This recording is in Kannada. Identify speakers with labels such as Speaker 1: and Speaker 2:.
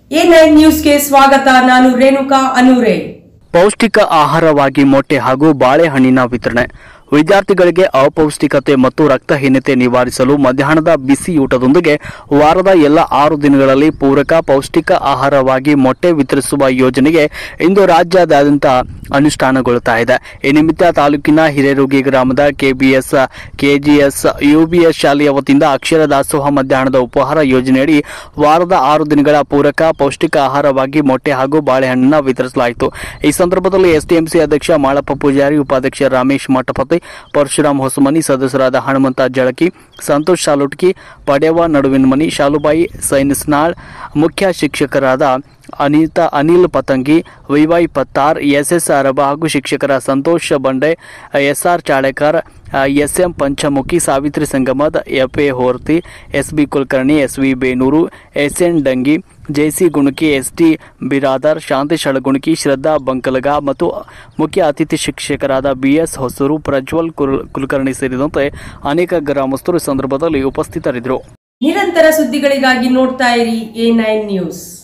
Speaker 1: ಎ ನೈನ್ ನ್ಯೂಸ್ಗೆ ಸ್ವಾಗತ ನಾನು ರೇಣುಕಾ ಅನೂರೆ
Speaker 2: ಪೌಷ್ಟಿಕ ಆಹಾರವಾಗಿ ಮೊಟ್ಟೆ ಹಾಗೂ ಬಾಳೆಹಣ್ಣಿನ ವಿತರಣೆ ವಿದ್ಯಾರ್ಥಿಗಳಿಗೆ ಅಪೌಷ್ಟಿಕತೆ ಮತ್ತು ರಕ್ತಹೀನತೆ ನಿವಾರಿಸಲು ಮಧ್ಯಾಹ್ನದ ಬಿಸಿಯೂಟದೊಂದಿಗೆ ವಾರದ ಎಲ್ಲ ಆರು ದಿನಗಳಲ್ಲಿ ಪೂರಕ ಪೌಷ್ಟಿಕ ಆಹಾರವಾಗಿ ಮೊಟ್ಟೆ ವಿತರಿಸುವ ಯೋಜನೆಗೆ ಇಂದು ರಾಜ್ಯಾದ್ಯಂತ ಅನುಷ್ಠಾನಗೊಳ್ಳುತ್ತಾ ಇದೆ ಈ ನಿಮಿತ್ತ ತಾಲೂಕಿನ ಹಿರೇರುಗಿ ಗ್ರಾಮದ ಕೆಬಿಎಸ್ ಕೆಜಿಎಸ್ ಯುಬಿಎಸ್ ಶಾಲೆಯ ವತಿಯಿಂದ ಅಕ್ಷರ ದಾಸೋಹ ಮಧ್ಯಾಹ್ನದ ಉಪಹಾರ ಯೋಜನೆಯಡಿ ವಾರದ ಆರು ದಿನಗಳ ಪೂರಕ ಪೌಷ್ಟಿಕ ಆಹಾರವಾಗಿ ಮೊಟ್ಟೆ ಹಾಗೂ ಬಾಳೆಹಣ್ಣನ್ನು ವಿತರಿಸಲಾಯಿತು ಈ ಸಂದರ್ಭದಲ್ಲಿ ಎಸ್ಡಿಎಂಸಿ ಅಧ್ಯಕ್ಷ ಮಾಳಪ್ಪ ಪೂಜಾರಿ ಉಪಾಧ್ಯಕ್ಷ ರಮೇಶ್ ಮಠಪತಿ ಪರಶುರಾಮ್ ಹೊಸಮನಿ ಸದಸ್ಯರಾದ ಹನುಮಂತ ಜಳಕಿ ಸಂತೋಷ್ ಶಾಲುಟ್ಕಿ ಪಡ್ಯವ ನಡುವಿನಮನಿ ಶಾಲುಬಾಯಿ ಸೈನಿಸ್ನಾಳ್ ಮುಖ್ಯ ಶಿಕ್ಷಕರಾದ ಅನಿತಾ ಅನಿಲ್ ಪತಂಗಿ ವಿವೈ ಪತ್ತಾರ್ ಎಸ್ಎಸ್ ಅರಬ ಹಾಗೂ ಶಿಕ್ಷಕರ Santosh Bande SR Chalekar SM Panchamukhi Savitri Sangamad FA Horti SB Kulkarni SV Benur SN Dangi JC Gunaki ST Biradar Shantesh Alagunaki Shraddha Bankalaga ಮತ್ತು ಮುಖ್ಯ ಅತಿಥಿ ಶಿಕ್ಷಕರಾದ ಬಿಎಸ್ ಹೊಸೂರು ಪ್ರಜ್ವಲ್ ಕುಲ್- ಕುಲಕರ್ಣಿ ಸೇರಿದಂತೆ ಅನೇಕ ಗ್ರಾಮಸ್ಥರು ಈ ಸಂದರ್ಭದಲ್ಲಿ ಉಪಸ್ಥಿತರಿದ್ದರು
Speaker 1: ನಿರಂತರ ಸುದ್ದಿಗಳಿಗಾಗಿ ನೋಡ್ತಾ ಇರಿ ಎ ನೈನ್ ನ್ಯೂಸ್